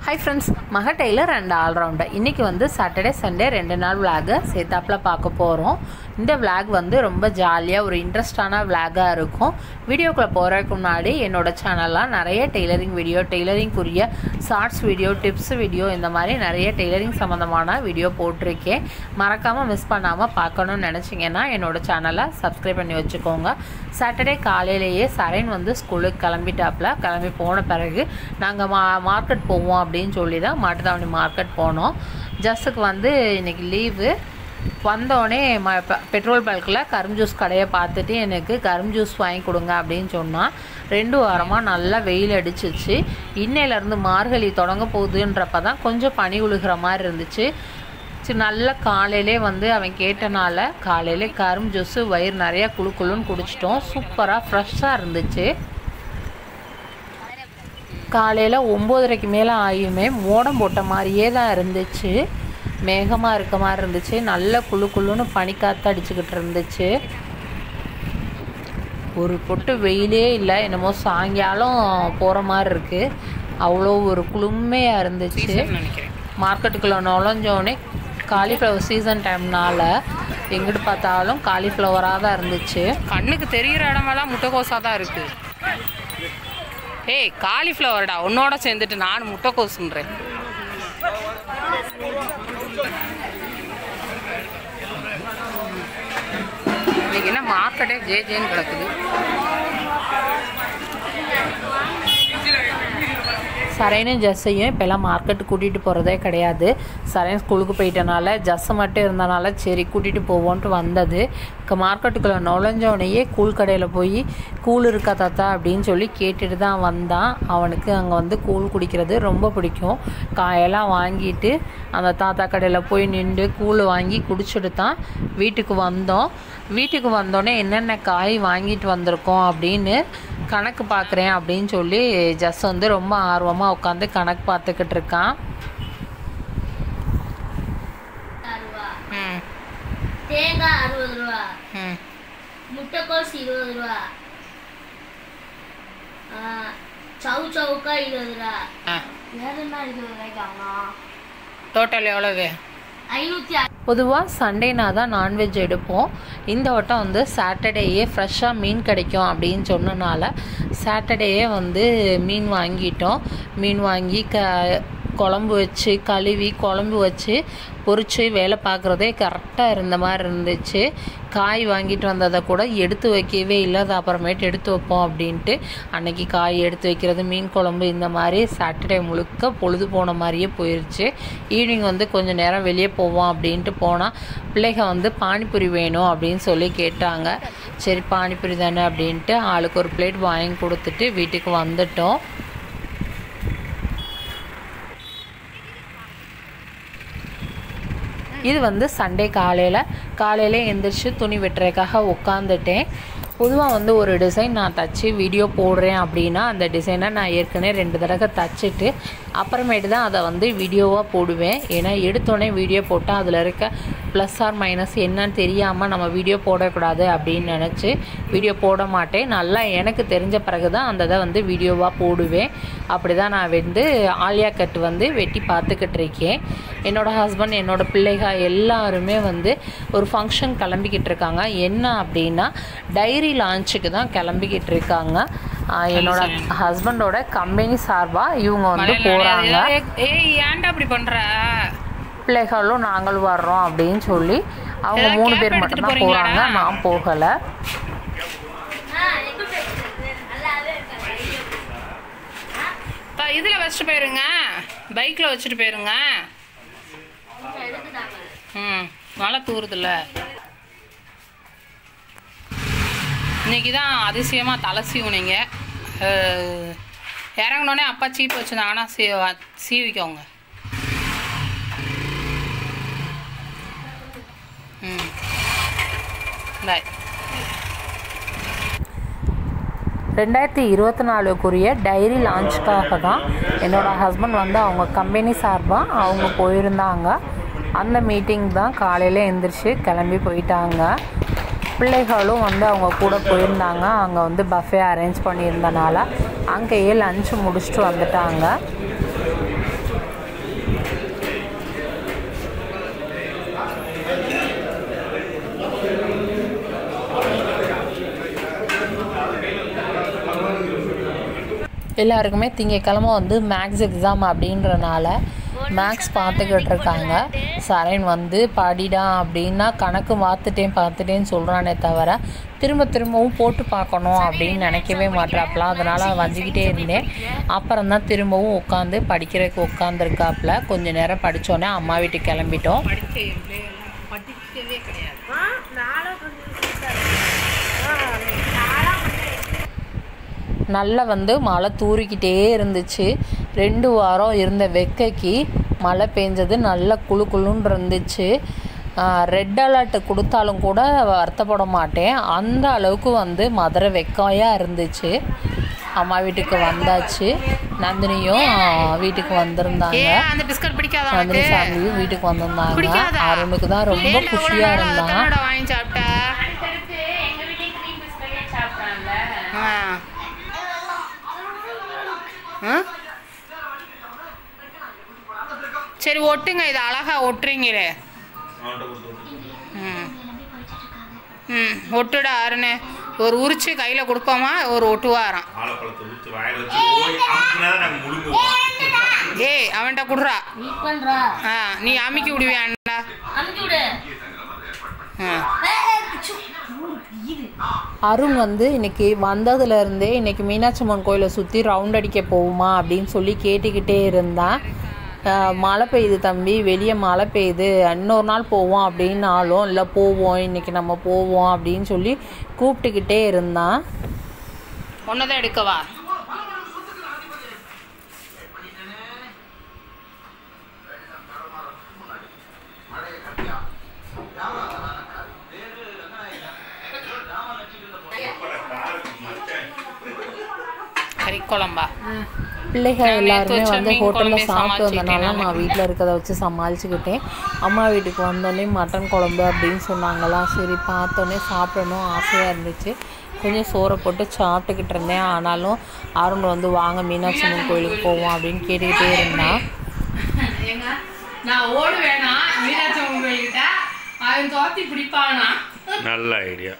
Hi friends மக tailor and allrounder இன்றைக்கி வந்து சாட்டர்டே சண்டே ரெண்டு நாள் விளாகு சேர்த்தாப்பில் பார்க்க போகிறோம் இந்த விளாக் வந்து ரொம்ப ஜாலியாக ஒரு இன்ட்ரெஸ்டான விளாகாக இருக்கும் வீடியோக்குள்ளே போகிறதுக்கு முன்னாடி என்னோட சேனலில் நிறைய டெய்லரிங் வீடியோ டெய்லரிங்குரிய ஷார்ட்ஸ் வீடியோ டிப்ஸ் வீடியோ இந்த மாதிரி நிறைய டெய்லரிங் சம்மந்தமான வீடியோ போட்டிருக்கேன் மறக்காமல் மிஸ் பண்ணாமல் பார்க்கணும்னு நினச்சிங்கன்னா என்னோட சேனலை சப்ஸ்கிரைப் பண்ணி வச்சுக்கோங்க சாட்டர்டே காலையிலேயே சரண் வந்து ஸ்கூலுக்கு கிளம்பிட்டாப்புல கிளம்பி போன பிறகு நாங்கள் மா மார்க்கெட் போவோம் அப்படின்னு சொல்லி தான் மாட்டுத்தாவணி மார்க்கெட் போனோம் ஜஸ்ஸுக்கு வந்து இன்றைக்கி லீவு வந்தோடனே ம பெ- பெட்ரோல் பல்கில் கரும் ஜூஸ் கடையை பார்த்துட்டு எனக்கு கரும் ஜூஸ் வாங்கி கொடுங்க அப்படின்னு சொன்னான் ரெண்டு வாரமாக நல்லா வெயில் அடிச்சிச்சு இன்னையிலேருந்து மார்கழி தொடங்க போகுதுன்றப்ப தான் கொஞ்சம் பனி உழுகிற மாதிரி இருந்துச்சு சரி நல்ல காலையிலே வந்து அவன் கேட்டனால காலையிலே கரும் ஜூஸு வயிறு நிறையா குளு குளுன்னு குடிச்சிட்டோம் சூப்பராக ஃப்ரெஷ்ஷாக இருந்துச்சு காலையில் ஒம்போதரைக்கு மேலே ஆகியுமே மோடம் போட்ட மாதிரியே தான் இருந்துச்சு மேகமாக இருக்க மாதிரி இருந்துச்சு நல்ல குளு குளுன்னு பனிக்காற்று அடிச்சுக்கிட்டு இருந்துச்சு ஒரு பொட்டு வெயிலே இல்லை என்னமோ சாயங்காலம் போகிற மாதிரி இருக்குது அவ்வளோ ஒரு குளுமையாக இருந்துச்சு மார்க்கெட்டுக்குள்ளே நுழைஞ்சோடனே காலிஃப்ளவர் சீசன் டைம்னால எங்கிட்டு பார்த்தாலும் காலிஃப்ளவராக தான் இருந்துச்சு கண்ணுக்கு தெரிகிற இடமெல்லாம் முட்டைக்கோஸாக தான் இருக்கு ஏய் காலிஃப்ளவர்டா உன்னோட சேர்ந்துட்டு நான் முட்டைக்கோசுன்றேன் இன்னைக்கு என்ன மார்க்கெட்டே ஜே ஜேன்னு கிடக்குது சரைனும் ஜஸ்ஸையும் இப்போல்லாம் மார்க்கெட்டு கூட்டிகிட்டு போகிறதே கிடையாது சரைன் ஸ்கூலுக்கு போயிட்டனால ஜஸ்ஸு மட்டும் இருந்தனால சரி கூட்டிகிட்டு போவோன்ட்டு வந்தது க மார்க்கெட்டுக்குள்ளே நுழைஞ்சோடனேயே கூழ் கடையில் போய் கூழ் இருக்கா தாத்தா அப்படின்னு சொல்லி கேட்டுட்டு தான் வந்தான் அவனுக்கு அங்கே வந்து கூழ் குடிக்கிறது ரொம்ப பிடிக்கும் காயெல்லாம் வாங்கிட்டு அந்த தாத்தா கடையில் போய் நின்று கூழ் வாங்கி குடிச்சிட்டு தான் வீட்டுக்கு வந்தோம் வீட்டுக்கு வந்தோடனே என்னென்ன காய் வாங்கிட்டு வந்திருக்கோம் அப்படின்னு கணக்கு பார்க்குறேன் அப்படின்னு சொல்லி ஜஸ் வந்து ரொம்ப ஆர்வமாக உட்காந்து கணக்கு பார்த்துக்கிட்டு இருக்கான் ரூபா ம் தேங்காய் அறுபது ரூபா ம் முட்டைக்கோஸ் இருபது ரூபா ஆ, சவு சவுக்கா இருபது ரூபா ஆ வேற என்ன இருபது ரூபாய்க்காங்க டோட்டல் எவ்வளவு ஐநூற்றி பொதுவாக சண்டேனா தான் நான்வெஜ் எடுப்போம் இந்த வட்டம் வந்து சாட்டர்டேயே ஃப்ரெஷ்ஷாக மீன் கிடைக்கும் அப்படின்னு சொன்னனால சாட்டர்டேயே வந்து மீன் வாங்கிட்டோம் மீன் வாங்கி க குழம்பு வச்சு கழுவி குழம்பு வச்சு பொரிச்சு வேலை பார்க்குறதே கரெக்டாக இருந்த மாதிரி இருந்துச்சு காய் வாங்கிட்டு வந்ததை கூட எடுத்து வைக்கவே இல்லை அது அப்புறமேட்டு எடுத்து வைப்போம் அப்படின்ட்டு அன்னைக்கு காய் எடுத்து வைக்கிறது மீன் குழம்பு இந்த மாதிரி சாட்டர்டே முழுக்க பொழுது போன மாதிரியே போயிடுச்சு ஈவினிங் வந்து கொஞ்சம் நேரம் வெளியே போவோம் அப்படின்ட்டு போனால் பிள்ளைங்க வந்து பானிபூரி வேணும் அப்படின்னு சொல்லி கேட்டாங்க சரி பானிபூரி தானே அப்படின்ட்டு ஆளுக்கு ஒரு பிளேட் வாங்கி கொடுத்துட்டு வீட்டுக்கு வந்துட்டோம் இது வந்து சண்டே காலையில் காலையில எந்திரிச்சு துணி வெட்டுறதுக்காக உட்காந்துட்டேன் பொதுவாக வந்து ஒரு டிசைன் நான் தச்சு வீடியோ போடுறேன் அப்படின்னா அந்த டிசைனை நான் ஏற்கனவே ரெண்டு தடவை தச்சுட்டு அப்புறமேட்டு தான் அதை வந்து வீடியோவாக போடுவேன் ஏன்னா எடுத்தோடனே வீடியோ போட்டால் அதில் இருக்க ப்ளஸ் ஆர் மைனஸ் என்னன்னு தெரியாமல் நம்ம வீடியோ போடக்கூடாது அப்படின்னு நினச்சி வீடியோ போட மாட்டேன் நல்லா எனக்கு தெரிஞ்ச பிறகு தான் அந்த இதை வந்து வீடியோவாக போடுவேன் அப்படி தான் நான் வந்து ஆலியா கட் வந்து வெட்டி பார்த்துக்கிட்டு இருக்கேன் என்னோட ஹஸ்பண்ட் என்னோட பிள்ளைக எல்லாருமே வந்து ஒரு ஃபங்க்ஷன் கிளம்பிக்கிட்டு இருக்காங்க என்ன அப்படின்னா டைரி லான்ச்சுக்கு தான் கிளம்பிக்கிட்டு இருக்காங்க ஆஹ் என்னோட ஹஸ்பண்டோட கம்பெனி சார்பாக இவங்க வந்து போகிறாங்க ஏய் ஏன்டா அப்படி பண்ற பிள்ளைகளும் நாங்களும் வர்றோம் அப்படின்னு சொல்லி அவங்க ஏதாவது மூணு cap பேர் எடுத்துட்டு மட்டும்தான் போகிறாங்க போறீங்களாடா? நான் போகலை எங்கே பேசுறது நல்லாவே இருக்காது பா இதில் வச்சுட்டு போயிருங்க பைக்கில் வச்சுட்டு போயிருங்க கொஞ்சம் எடுத்துட்டாங்க ம் மழை தூறுதுல்ல இன்னைக்கு தான் அதிசயமாக தலை சீவுனீங்க அஹ், இறங்குனோடனே அப்பா சீப்பு வச்சுருந்தாங்கன்னா சீ சீவிக்கோங்க ம் பாய் ரெண்டாயிரத்தி இருபத்தி நாலுக்குரிய டைரி லான்ச்சுக்காக தான் என்னோட ஹஸ்பண்ட் வந்து அவங்க கம்பெனி சார்பாக அவங்க போயிருந்தாங்க அந்த மீட்டிங் தான் காலையில் எந்திரிச்சு கிளம்பி போயிட்டாங்க பிள்ளைகளும் வந்து அவங்க கூட போயிருந்தாங்க அங்கே வந்து பஃபே அரேஞ்ச் பண்ணியிருந்தனால அங்கேயே லஞ்சு முடிச்சுட்டு வந்துட்டாங்க எல்லாருக்குமே திங்கக்கிழமை வந்து மேக்ஸ் எக்ஸாம் அப்படின்றனால மேக்ஸ் பார்த்துக்கிட்டு இருக்காங்க சரண் வந்து படிடா அப்படின்னா கணக்கு பார்த்துட்டேன் பார்த்துட்டேன்னு சொல்கிறானே தவிர திரும்ப திரும்பவும் போட்டு பார்க்கணும் அப்படின்னு நினைக்கவே மாட்டாப்புல அதனால் வஞ்சிக்கிட்டே இருந்தேன் அப்புறம் தான் திரும்பவும் உட்காந்து படிக்கிறதுக்கு உட்காந்துருக்காப்புல கொஞ்ச நேரம் படித்தோன்னே அம்மா வீட்டுக்கு கிளம்பிட்டோம் படிக்கவே கிடையாது நல்லா வந்து மழை தூறிக்கிட்டே இருந்துச்சு ரெண்டு வாரம் இருந்த வெக்கைக்கு மழை பெஞ்சது நல்லா குளு குளுன்னு இருந்துச்சு ரெட் அலர்ட் கொடுத்தாலும் கூட வருத்தப்பட மாட்டேன் அந்த அளவுக்கு வந்து மதுரை வெக்கையாக இருந்துச்சு அம்மா வீட்டுக்கு வந்தாச்சு நந்தினியும் வீட்டுக்கு வந்திருந்தாங்க ஏ அந்த பிஸ்கட் பிடிக்காத நந்தினி உனக்கு ஃபேமிலியும் வீட்டுக்கு வந்திருந்தாங்க பிடிக்காதா அருணுக்கு தான் ரொம்ப ஏன்டா இவ்வளவு குஷியாக நேரம் இருந்தான் எத்தனோட வாங்கி சாப்பிட்ட ஆ. ஆ? சரி ஒட்டுங்க இது அழகா ஒட்டுறீங்களே ம் ம் ஒட்டுடா அருணு ஒரு உரிச்சு கையில் கொடுப்போமா ஒரு ஒட்டுவாராம் வாழைப்பழத்தை ஊற்றி வாயில் வச்சு ஓய் அமுக்குனா தான் நாங்கள் முழுங்குவோம் ஏய் அவன்கிட்ட குடுறா மீட் பண்றா ஆ நீ அமுக்கி விடுவியான்டா அமுக்கி விடு ஆ இது அருண் வந்து இன்னைக்கு வந்ததுல இருந்தே இன்னைக்கு மீனாட்சி அம்மன் கோயிலை சுற்றி ரவுண்ட் அடிக்க போகுமா அப்படின்னு சொல்லி கேட்டுக்கிட்டே இருந்தான் ஆஹ் மழை பெய்யுது தம்பி வெளியே மழை பெய்யுது இன்னொரு நாள் போவோம் அப்படின்னாலும் இல்லை போவோம் இன்னைக்கு நம்ம போவோம் அப்படின்னு சொல்லி கூப்பிட்டுக்கிட்டே இருந்தான் ஒன்னதான் எடுக்கவா கறி குழம்பா பிள்ளைகள் நான் எல்லாருமே நேத்து வச்ச வந்து மீன் ஹோட்டலில் குழம்பே சாப்பிட்டு வந்தனால சமாளிச்சுக்கிட்டேன் நான் வீட்டில் இருக்கிறத வச்சு சமாளிச்சுக்கிட்டேன் அம்மா வீட்டுக்கு வந்தோடனே மட்டன் குழம்பு அப்படின்னு சொன்னாங்களா சரி பார்த்தோன்னே சாப்பிடணும் ஆசையாக இருந்துச்சு கொஞ்சம் சோறை போட்டு சாப்பிட்டுக்கிட்டு இருந்தேன் ஆனாலும் அருண் வந்து வாங்க மீனாட்சி அம்மன் கோயிலுக்கு போவோம் அப்படின்னு கேட்டுக்கிட்டே இருந்தான் ஏங்க நான் ஓடு வேணாம் மீனாட்சி அம்மன் கோயில்கிட்ட அவன் தோத்தி பிடிப்பானா நல்ல ஐடியா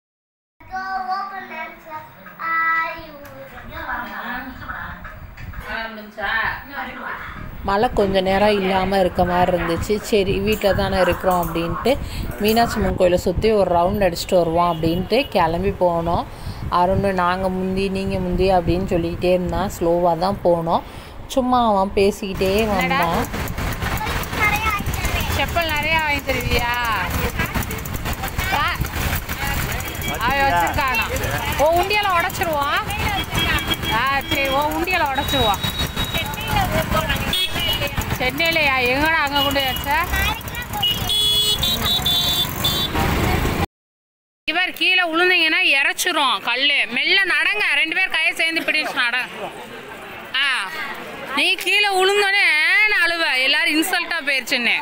மழை கொஞ்ச நேரம் இல்லாமல் இருக்க மாதிரி இருந்துச்சு சரி வீட்டில் தானே இருக்கிறோம் அப்படின்ட்டு மீனாட்சி அம்மன் கோயிலை சுற்றி ஒரு ரவுண்ட் அடிச்சுட்டு வருவோம் அப்படின்ட்டு கிளம்பி போனோம் அருண் நாங்கள் முந்தி நீங்கள் முந்தி அப்படின்னு சொல்லிக்கிட்டே இருந்தான் ஸ்லோவாக தான் போனோம் சும்மா அவன் பேசிக்கிட்டே வந்தான் செப்பல் நிறைய வாங்கி தருவியா ஆ. அவன் வச்சிருக்கானா ஓ உண்டியல உடச்சிருவான் ஆ சரி ஓ உண்டியல உடச்சிருவான் சென்னையிலையா எங்கடா அங்கே கொண்டு போய் வச்ச இவர் கீழே விழுந்தீங்கன்னா இறச்சிரும் கல் மெல்ல நடங்க ரெண்டு பேர் கையை சேர்ந்து பிடிச்சு நட ஆ நீ கீழே விழுந்தோடனே நான் அழுவ எல்லாரும் இன்சல்ட்டாக போயிருச்சுன்னு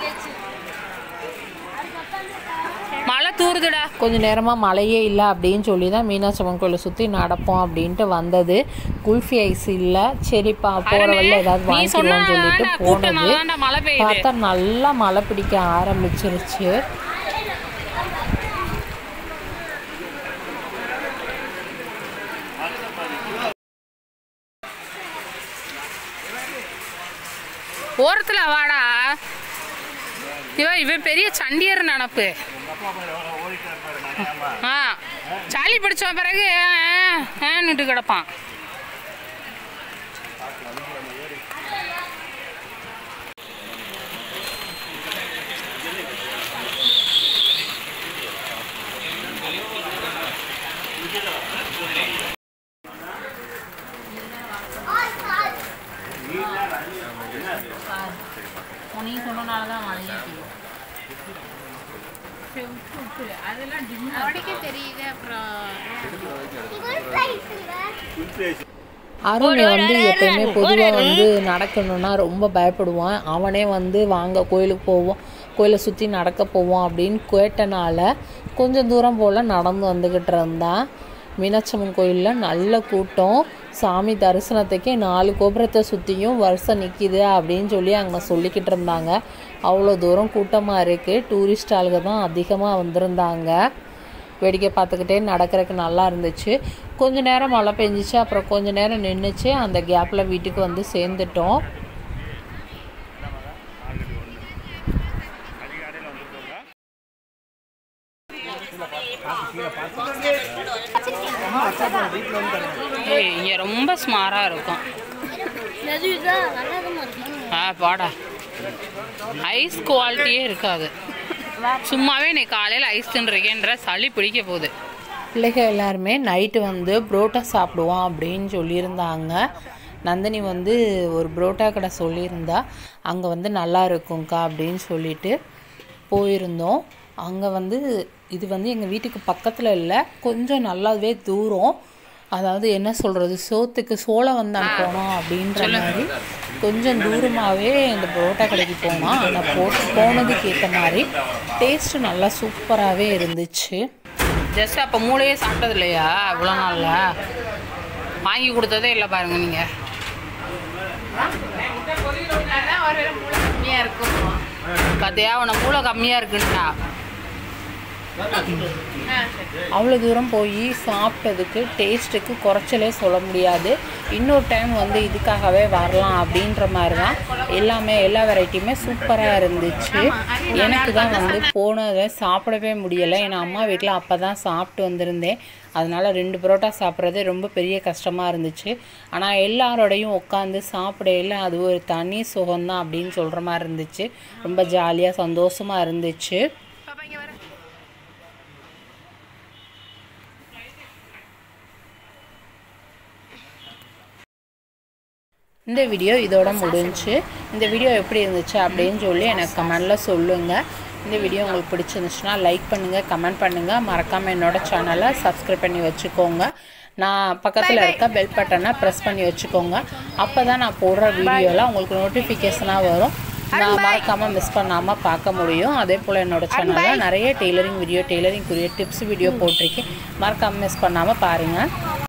மழை தூறுதுடா கொஞ்ச நேரமாக மழையே இல்லை அப்படின்னு சொல்லி தான் மீனாட்சி அம்மன் கோயிலை சுற்றி நடப்போம் அப்படின்ட்டு வந்தது குல்ஃபி ஐஸ் இல்லை சரிப்பா போகிற அருணே, வழியில் ஏதாவது நீ வாங்கிடுவோம்னு சொல்லிட்டு சொன்னதாண்டா, கூட்டம் போனது தாண்டா மழை பெய்யுது. பார்த்தா நல்லா மழை பிடிக்க ஆரம்பிச்சிருச்சு ஓரத்தில் வாடா இவன் இவன் பெரிய சண்டியர் நினப்பு ஆ சளி பிடிச்ச பிறகு நின்று கிடப்பான் நீ சொன்னனால தான் மழையே பெய்யும் படிக்க தெரியுது அப்புறம் அருண் வந்து எப்பயுமே பொதுவாக வந்து நடக்கணும்னா ரொம்ப பயப்படுவான் அவனே வந்து வாங்க கோயிலுக்கு போவோம் கோயிலை சுற்றி நடக்க போவோம் அப்படின்னு கேட்டனால கொஞ்சம் தூரம் போல் நடந்து வந்துக்கிட்டு இருந்தான் மீனாட்சம்மன் கோயிலில் நல்ல கூட்டம் சாமி தரிசனத்துக்கே நாலு கோபுரத்தை சுற்றியும் வருஷம் நிற்கிது அப்படின்னு சொல்லி அங்கே சொல்லிக்கிட்டு இருந்தாங்க அவ்வளோ தூரம் கூட்டமாக இருக்குது டூரிஸ்ட் ஆளுங்க தான் அதிகமாக வந்திருந்தாங்க வேடிக்கை பார்த்துக்கிட்டே நடக்கிறதுக்கு நல்லா இருந்துச்சு கொஞ்ச நேரம் மழை பெஞ்சிச்சு அப்புறம் கொஞ்ச நேரம் நின்றுச்சு அந்த கேப்பில் வீட்டுக்கு வந்து சேர்ந்துட்டோம் ஏய் இங்கே ரொம்ப ஸ்மாராக இருக்கும் ஆ பாடா ஐஸ் குவாலிட்டியே இருக்காது சும்மாவே நீ காலையில் ஐஸ் தின்றிருக்கேன்ற சளி பிடிக்க போகுது பிள்ளைகள் எல்லாருமே நைட்டு வந்து புரோட்டா சாப்பிடுவோம் அப்படின்னு சொல்லியிருந்தாங்க நந்தினி வந்து ஒரு புரோட்டா கடை சொல்லியிருந்தா அங்கே வந்து நல்லா இருக்கும்க்கா அப்படின்னு சொல்லிட்டு போயிருந்தோம் அங்கே வந்து இது வந்து எங்கள் வீட்டுக்கு பக்கத்தில் இல்லை கொஞ்சம் நல்லாவே தூரம் அதாவது என்ன சொல்கிறது சோத்துக்கு சோளம் வந்தான் போனோம் அப்படின்ற மாதிரி கொஞ்சம் தூரமாகவே இந்த புரோட்டா கடைக்கு போனோம் ஆனால் போட்டு போனதுக்கு ஏற்ற மாதிரி டேஸ்ட்டு நல்லா சூப்பராகவே இருந்துச்சு ஜஸ்ட் அப்போ மூளையே சாப்பிட்டது இல்லையா இவ்வளோ நாளில் வாங்கி கொடுத்ததே இல்லை பாருங்க நீங்கள் கம்மியாக இருக்கும் கதையா உன மூளை கம்மியாக இருக்குன்ட்டா அவ்வளோ தூரம் போய் சாப்பிட்டதுக்கு டேஸ்ட்டுக்கு குறைச்சலே சொல்ல முடியாது இன்னொரு டைம் வந்து இதுக்காகவே வரலாம் அப்படின்ற மாதிரி தான் எல்லாமே எல்லா வெரைட்டியுமே சூப்பராக இருந்துச்சு எனக்கு தான் வந்து போனதை சாப்பிடவே முடியலை ஏன்னா அம்மா வீட்டில் அப்போ தான் சாப்பிட்டு வந்திருந்தேன் அதனால் ரெண்டு பரோட்டா சாப்பிட்றதே ரொம்ப பெரிய கஷ்டமாக இருந்துச்சு ஆனால் எல்லாரோடையும் உட்காந்து சாப்பிடையில அது ஒரு தனி சுகம்தான் அப்படின்னு சொல்கிற மாதிரி இருந்துச்சு ரொம்ப ஜாலியாக சந்தோஷமாக இருந்துச்சு இந்த வீடியோ இதோட முடிஞ்சுச்சு இந்த வீடியோ எப்படி இருந்துச்சு அப்படின்னு சொல்லி எனக்கு கமெண்டில் சொல்லுங்கள் இந்த வீடியோ உங்களுக்கு பிடிச்சிருந்துச்சுன்னா லைக் பண்ணுங்கள் கமெண்ட் பண்ணுங்கள் மறக்காமல் என்னோட சேனலை சப்ஸ்கிரைப் பண்ணி வச்சுக்கோங்க நான் பக்கத்தில் இருக்க பெல் பட்டனை ப்ரெஸ் பண்ணி வச்சுக்கோங்க அப்போ தான் நான் போடுற வீடியோலாம் உங்களுக்கு நோட்டிஃபிகேஷனாக வரும் நான் மறக்காமல் மிஸ் பண்ணாமல் பார்க்க முடியும் அதே போல் என்னோட சேனலில் நிறைய டெய்லரிங் வீடியோ டெய்லரிங் குறிய டிப்ஸ் வீடியோ போட்டிருக்கேன் மறக்காமல் மிஸ் பண்ணாமல் பாருங்கள்